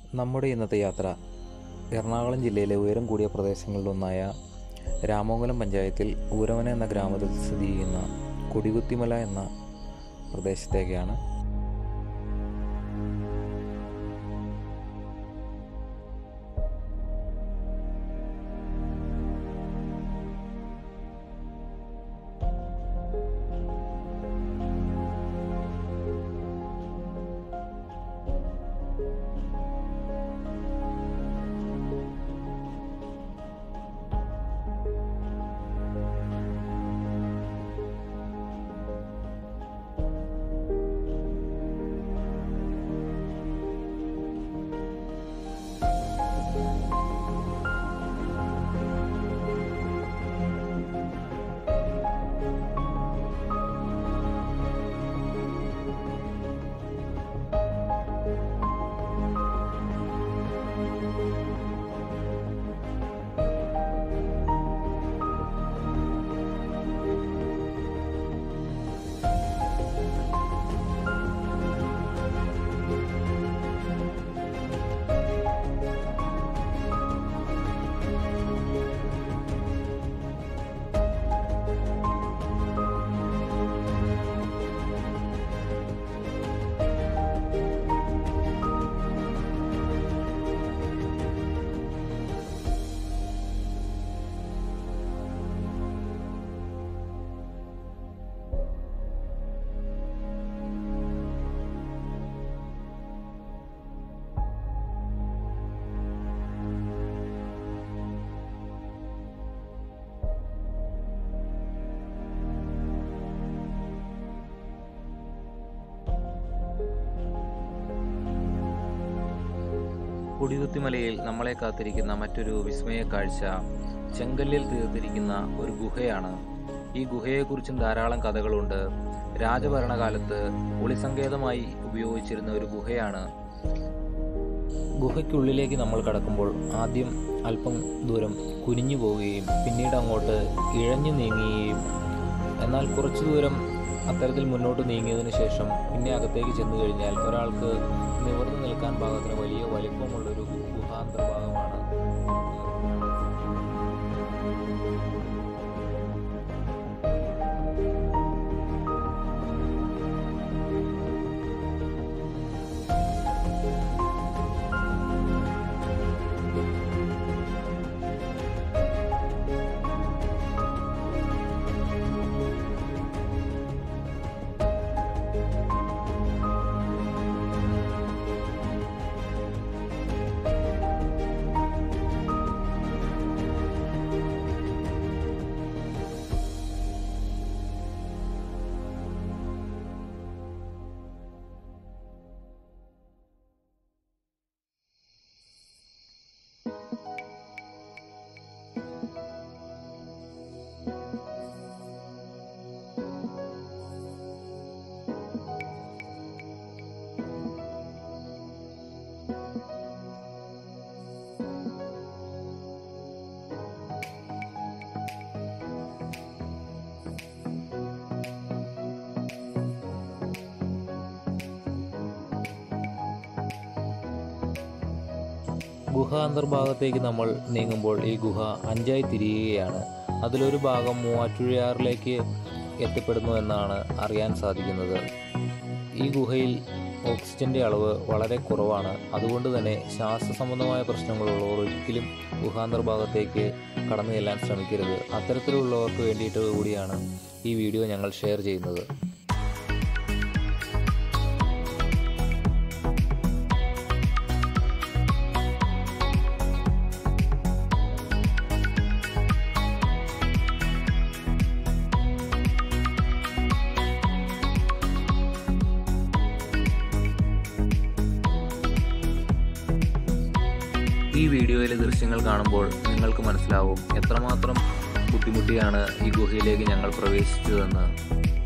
നമ്മുടെ ഇന്നത്തെ യാത്ര എറണാകുളം ജില്ലയിലെ ഉയരം കൂടിയ പ്രദേശങ്ങളിലൊന്നായ രാമോങ്കലം പഞ്ചായത്തിൽ ഊരവന എന്ന ഗ്രാമത്തിൽ സ്ഥിതി ചെയ്യുന്ന കൊടികുത്തിമല എന്ന പ്രദേശത്തേക്കാണ് കൊടികുത്തിമലയിൽ നമ്മളെ കാത്തിരിക്കുന്ന മറ്റൊരു വിസ്മയ കാഴ്ച ചെങ്കല്ലിൽ തീർത്തിരിക്കുന്ന ഒരു ഗുഹയാണ് ഈ ഗുഹയെക്കുറിച്ചും ധാരാളം കഥകളുണ്ട് രാജഭരണകാലത്ത് ഒളിസങ്കേതമായി ഉപയോഗിച്ചിരുന്ന ഒരു ഗുഹയാണ് ഗുഹയ്ക്കുള്ളിലേക്ക് നമ്മൾ കടക്കുമ്പോൾ ആദ്യം അല്പം ദൂരം കുനിഞ്ഞു പോവുകയും പിന്നീട് അങ്ങോട്ട് ഇഴഞ്ഞു നീങ്ങുകയും എന്നാൽ കുറച്ചു ദൂരം അത്തരത്തിൽ മുന്നോട്ട് നീങ്ങിയതിനു ശേഷം പിന്നെ അകത്തേക്ക് ചെന്നു കഴിഞ്ഞാൽ ഒരാൾക്ക് നിവർന്നു നിൽക്കാൻ പാകത്തിന് വലിയ വലിപ്പമുള്ളൊരു ഗുഹാന്തർഭാഗമാണ് ഗുഹ അന്തർഭാഗത്തേക്ക് നമ്മൾ നീങ്ങുമ്പോൾ ഈ ഗുഹ അഞ്ചായി തിരിയുകയാണ് അതിലൊരു ഭാഗം മൂവാറ്റുപുഴയാറിലേക്ക് എത്തിപ്പെടുന്നു എന്നാണ് അറിയാൻ സാധിക്കുന്നത് ഈ ഗുഹയിൽ ഓക്സിജന്റെ അളവ് വളരെ കുറവാണ് അതുകൊണ്ട് തന്നെ ശ്വാസ സംബന്ധമായ പ്രശ്നങ്ങളുള്ളവർ ഒരിക്കലും ഗുഹാന്തർഭാഗത്തേക്ക് കടന്നു ചെല്ലാൻ ശ്രമിക്കരുത് അത്തരത്തിലുള്ളവർക്ക് വേണ്ടിയിട്ട് കൂടിയാണ് ഈ വീഡിയോ ഞങ്ങൾ ഷെയർ ചെയ്യുന്നത് ഈ വീഡിയോയിലെ ദൃശ്യങ്ങൾ കാണുമ്പോൾ നിങ്ങൾക്ക് മനസ്സിലാവും എത്രമാത്രം ബുദ്ധിമുട്ടിയാണ് ഈ ഗുഹയിലേക്ക് ഞങ്ങൾ പ്രവേശിച്ചതെന്ന്